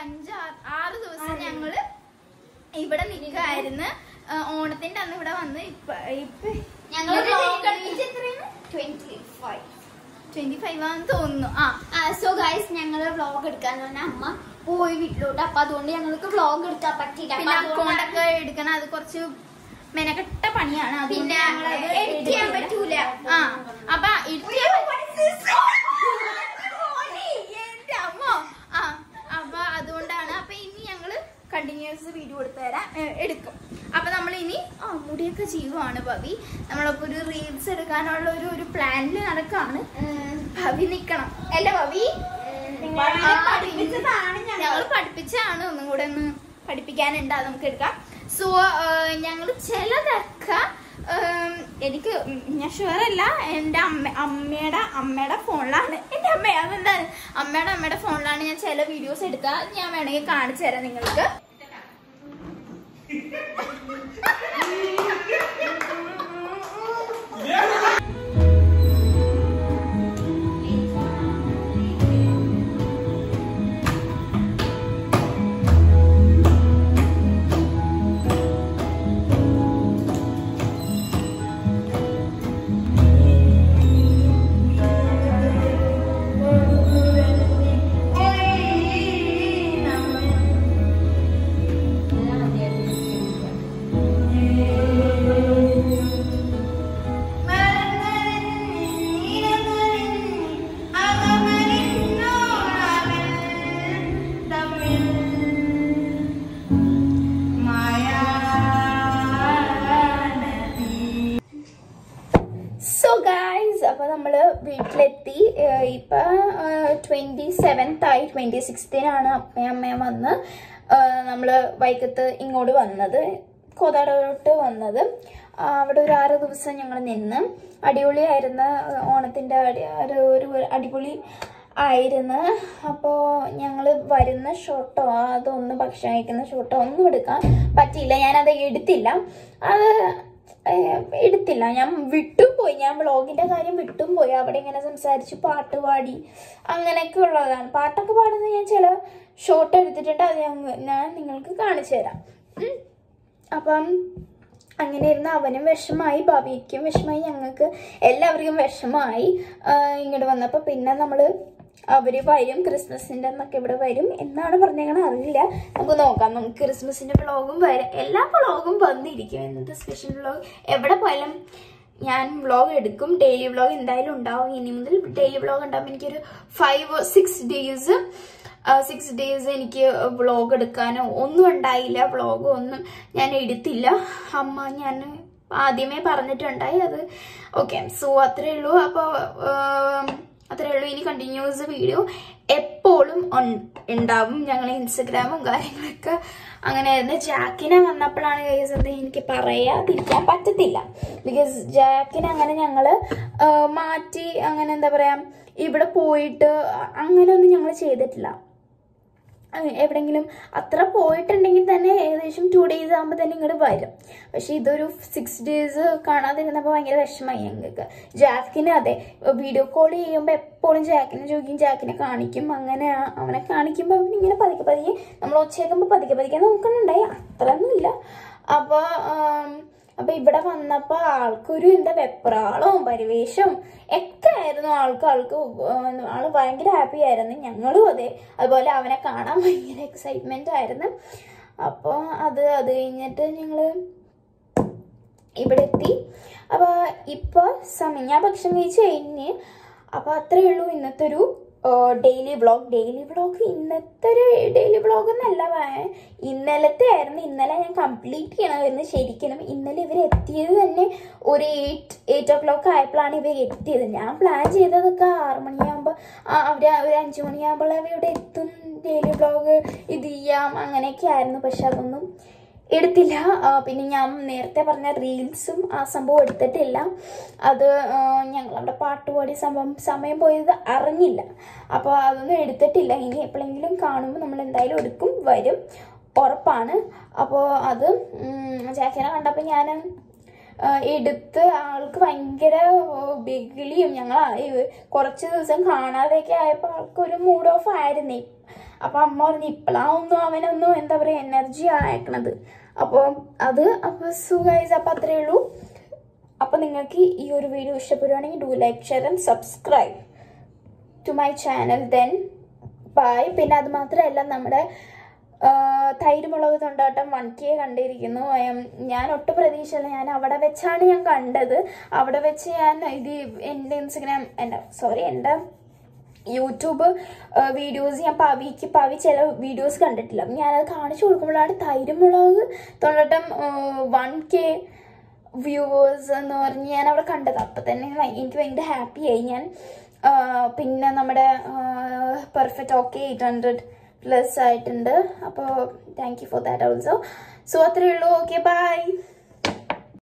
അഞ്ചാറ് ആറ് ദിവസം ഞങ്ങള് ഇവിടെ നിൽക്കായിരുന്നു ഓണത്തിന്റെ അന്ന് ഇവിടെ വന്ന് ഇപ്പൊ ഇപ്പൊ ഞങ്ങള് ട്വന്റി ഫൈവ് ആണെന്ന് തോന്നുന്നു ആ സോ ഗൈസ് ഞങ്ങള് വ്ളോഗ് എടുക്കാന്ന് പറഞ്ഞ അമ്മ പോയി വീട്ടിലോട്ട് അപ്പൊ അതുകൊണ്ട് ഞങ്ങൾക്ക് വ്ളോഗ് എടുക്കാൻ പറ്റില്ല അപ്പൊ പിന്നെ അതുകൊണ്ടാണ് അക്കൗണ്ട് ഒക്കെ എടുക്കണം അത് കുറച്ച് മെനക്കെട്ട പണിയാണ് അതുകൊണ്ട് പിന്നെ ഞങ്ങളത് edit ചെയ്യാൻ എടുത്തില്ല. പറ്റൂല. ആ അപ്പൊ edit ചെയ്യാൻ എന്റെ അമ്മോ ആ അപ്പൊ അതുകൊണ്ടാണ് അപ്പൊ ഇനി ഞങ്ങള് കണ്ടിന്യൂസ് വീഡിയോ എടുത്തു തരാം ഏ, എടുക്കും അപ്പൊ നമ്മൾ ഇനി ആ മുടിയൊക്കെ ചെയ്യുവാണ് ഭവി നമ്മളപ്പോ ഒരു റീൽസ് എടുക്കാനുള്ള ഒരു ഒരു പ്ലാനിൽ നടക്കാണ് ഭവി നിക്കണം അല്ല ഭവി ഞങ്ങൾ പഠിപ്പിച്ചാണ് ഒന്നും കൂടെ ഒന്ന് പഠിപ്പിക്കാനുണ്ട് അത് നമുക്ക് എടുക്കാം സോ ഞങ്ങൾ ചിലതൊക്കെ ഉം, എനിക്ക് ഉം, ഞാൻ ഷുവർ അല്ല എൻ്റെ അമ്മ അമ്മയുടെ അമ്മയുടെ ഫോണിലാണ് എൻ്റെ അമ്മ അതെന്താണ് അമ്മയുടെ അമ്മയുടെ ഫോണിലാണ് ഞാൻ ചില വീഡിയോസ് എടുക്കുക അത് ഞാൻ വേണമെങ്കിൽ കാണിച്ചു തരാം നിങ്ങൾക്ക് സോ ഗായ്സ് അപ്പൊ നമ്മള് വീട്ടിലെത്തി ഏഹ് ഇപ്പൊ ട്വന്റി സെവൻത്ത് ആയി ട്വന്റി സിക്സ്തിനാണ് അപ്പയും അമ്മയും വന്ന് ഏഹ് നമ്മള് വൈകത്ത് ഇങ്ങോട്ട് വന്നത് കോതാടോട്ട് വന്നത് ആ, അവിടെ ഒരു ആറ് ദിവസം ഞങ്ങൾ നിന്ന് അടിപൊളിയായിരുന്ന ഓണത്തിന്റെ അടി- ഒരു ഒരു അടിപൊളി ആയിരുന്നു അപ്പോൾ ഞങ്ങൾ വരുന്ന ഷോട്ടോ അതൊന്നും ഭക്ഷണം കഴിക്കുന്ന ഷോട്ടോ ഒന്നും എടുക്കാൻ പറ്റിയില്ല ഞാനത് എടുത്തില്ല അത് ഏഹ് എടുത്തില്ല ഞാൻ വിട്ടും പോയി ഞാൻ വ്ളോഗിന്റെ കാര്യം വിട്ടും പോയി അവിടെ ഇങ്ങനെ സംസാരിച്ച് പാട്ട് പാടി അങ്ങനെയൊക്കെ ഉള്ളതാണ് പാട്ടൊക്കെ പാടുന്നത് ഞാൻ ചില ഷോട്ട് എടുത്തിട്ടുണ്ട് അത് ഞാൻ ഞാൻ നിങ്ങൾക്ക് കാണിച്ചു തരാം ഉം. അപ്പം അങ്ങനെ ഇരുന്ന് അവനും വിഷമായി ഭവിക്കും വിഷമായി ഞങ്ങൾക്ക് എല്ലാവർക്കും വിഷമായി ആഹ് ഇങ്ങോട്ട് വന്നപ്പോൾ പിന്നെ നമ്മൾ അവര് വരും ക്രിസ്മസിന്റെ അന്നൊക്കെ ഇവിടെ വരും എന്നാണ് പറഞ്ഞേക്കണ അറിയില്ല നമുക്ക് നോക്കാം നമുക്ക് ക്രിസ്മസിന്റെ വ്ളോഗും വരും എല്ലാ വ്ളോഗും വന്നിരിക്കും എന്നത്തെ സ്പെഷ്യൽ വ്ളോഗ് എവിടെ പോയാലും ഞാൻ വ്ളോഗ് എടുക്കും ഡെയിലി വ്ളോഗ് എന്തായാലും ഉണ്ടാവും ഇനി മുതൽ ഡെയിലി വ്ളോഗ് ഉണ്ടാവും എനിക്കൊരു five six days six days എനിക്ക് വ്ളോഗ് എടുക്കാനോ ഒന്നും ഉണ്ടായില്ല വ്ളോഗ് ഒന്നും ഞാൻ എടുത്തില്ല അമ്മ ഞാൻ ആദ്യമേ പറഞ്ഞിട്ടുണ്ടായി അത് ഓക്കെ സോ അത്രേ ഉള്ളൂ അപ്പോൾ അത്രേ ഉള്ളൂ ഇനി കണ്ടിന്യൂസ് വീഡിയോ എപ്പോഴും ഉൺ- ഉണ്ടാവും ഞങ്ങൾ ഇൻസ്റ്റഗ്രാമും കാര്യങ്ങളൊക്കെ അങ്ങനെയായിരുന്നു ജാക്കിനെ വന്നപ്പോഴാണ് കേസ് അത് എനിക്ക് പറയാതിരിക്കാൻ പറ്റത്തില്ല ബിക്കോസ് ജാക്കിനെ അങ്ങനെ ഞങ്ങൾ മാറ്റി അങ്ങനെ എന്താ പറയാ ഇവിടെ പോയിട്ട് അങ്ങനെയൊന്നും ഞങ്ങൾ ചെയ്തിട്ടില്ല അഹ് എവിടെങ്കിലും അത്ര പോയിട്ടുണ്ടെങ്കിൽ തന്നെ ഏകദേശം ടു ഡേയ്സ് ആകുമ്പോൾ തന്നെ ഇങ്ങോട്ട് വരും പക്ഷെ ഇതൊരു സിക്സ് ഡേയ്സ് കാണാതിരുന്നപ്പോൾ ഭയങ്കര വിഷമമായി ഞങ്ങൾക്ക് ജാക്കിനെ അതെ വീഡിയോ കോൾ ചെയ്യുമ്പോൾ എപ്പോഴും ജാക്കിനെ ചോദിക്കും ജാക്കിനെ കാണിക്കും അങ്ങനെ ആ- അവനെ കാണിക്കുമ്പോൾ അവൻ ഇങ്ങനെ പതുക്കെ പതുക്കെ നമ്മൾ ഒച്ചയാക്കുമ്പോൾ പതുക്കെ പതുക്കെ നോക്കുന്നുണ്ടായി അത്രയൊന്നുമില്ല അപ്പോൾ അപ്പൊ ഇവിടെ വന്നപ്പോ ആൾക്കൊരു എന്താ വെപ്രാളവും പരിവേഷവും ഒക്കെ ആയിരുന്നു ആൾക്ക് ആൾക്ക് ഉം, ആള് ഭയങ്കര ഹാപ്പി ആയിരുന്നു ഞങ്ങളും അതെ അതുപോലെ അവനെ കാണാൻ ഭയങ്കര എക്സൈറ്റ്മെന്റ് ആയിരുന്നു അപ്പോൾ അത് അത് കഴിഞ്ഞിട്ട് ഞങ്ങള് ഇവിടെ എത്തി അപ്പൊ ഇപ്പൊ സമയം ഞാൻ ഭക്ഷണം കഴിച്ച് കഴിഞ്ഞ് അപ്പൊ അത്രേ ഉള്ളൂ ഇന്നത്തെ ഒരു ഡെയിലി വ്ളോഗ് ഡെയിലി വ്ളോഗ് ഇന്നത്തെ ഒരു ഡെയിലി വ്ളോഗ് എന്നല്ല പറയാൻ ഇന്നലത്തെ ആയിരുന്നു ഇന്നലെ ഞാൻ കംപ്ലീറ്റ് ചെയ്യണമായിരുന്നു ശരിക്കും ഇന്നലെ ഇവർ എത്തിയത് തന്നെ ഒരു എയ്റ്റ് എയ്റ്റ് ഓ ക്ലോക്ക് ആയപ്പോഴാണ് ഇവർ എത്തിയത് ഞാൻ പ്ലാൻ ചെയ്തതൊക്കെ ആറ് മണിയാകുമ്പോൾ അവർ ഒരു അഞ്ചു മണിയാകുമ്പോൾ ഇവിടെ എത്തും ഡെയിലി വ്ളോഗ് ഇത് ചെയ്യാം അങ്ങനെയൊക്കെ ആയിരുന്നു പക്ഷെ അതൊന്നും എടുത്തില്ല ആ, പിന്നെ ഞാൻ നേരത്തെ പറഞ്ഞ റീൽസും ആ സംഭവം എടുത്തിട്ടില്ല അത് ആ, ഞങ്ങളവിടെ പാട്ടുപാടി സംഭവം സമയം പോയത് അറിഞ്ഞില്ല അപ്പോൾ അതൊന്നും എടുത്തിട്ടില്ല ഇനി എപ്പോഴെങ്കിലും കാണുമ്പോൾ നമ്മൾ എന്തായാലും എടുക്കും വരും ഉറപ്പാണ് അപ്പോൾ അത് ഉം, ജാക്കിനെ കണ്ടപ്പോൾ ഞാൻ ആ, എടുത്ത് ആൾക്ക് ഭയങ്കര ബിഗിളിയും ഞങ്ങൾ കുറച്ച് ദിവസം കാണാതെയൊക്കെ ആയപ്പോൾ ആൾക്കൊരു മൂഡ് ഓഫ് ആയിരുന്നേ അപ്പോൾ അമ്മ പറഞ്ഞു ഇപ്പോഴാവുന്നു അവനൊന്നും എന്താ പറയുക എനർജി ആക്കണത് അപ്പോൾ അത് അപ്പോൾ സോ ഗൈസ് അപ്പോൾ അത്രയേ ഉള്ളൂ അപ്പോൾ നിങ്ങൾക്ക് ഈ ഒരു വീഡിയോ ഇഷ്ടപ്പെടുവാണെങ്കിൽ do like share and subscribe to my channel then bye പിന്നെ അത് മാത്രമല്ല നമ്മുടെ ആ, തൈര് മുളക് തൊണ്ടാട്ടം വൺ കെ കണ്ടിരിക്കുന്നു ഉം, ഞാൻ ഒട്ടും പ്രതീക്ഷയില്ല ഞാൻ അവിടെ വെച്ചാണ് ഞാൻ കണ്ടത് അവിടെ വെച്ച് ഞാൻ ഇത് എൻ്റെ ഇൻസ്റ്റഗ്രാം എൻ്റെ സോറി എൻ്റെ യൂട്യൂബ് വീഡിയോസ് ഞാൻ പവിക്ക് പവി ചില വീഡിയോസ് കണ്ടിട്ടില്ല അപ്പം ഞാനത് കാണിച്ചു കൊടുക്കുമ്പോഴാണ് തൈര് മുളക് തൊണ്ടാട്ടം വൺ കെ വ്യൂവേഴ്സ് എന്ന് പറഞ്ഞ് ഞാൻ അവിടെ കണ്ടത് അപ്പം തന്നെ ഭയ- എനിക്ക് ഭയങ്കര ഹാപ്പിയായി ഞാൻ ആ, പിന്നെ നമ്മുടെ perfect okay eight hundred plus ആയിട്ടുണ്ട് അപ്പോൾ thank you for that also so അത്രയേ ഉള്ളൂ ഓക്കെ ബൈ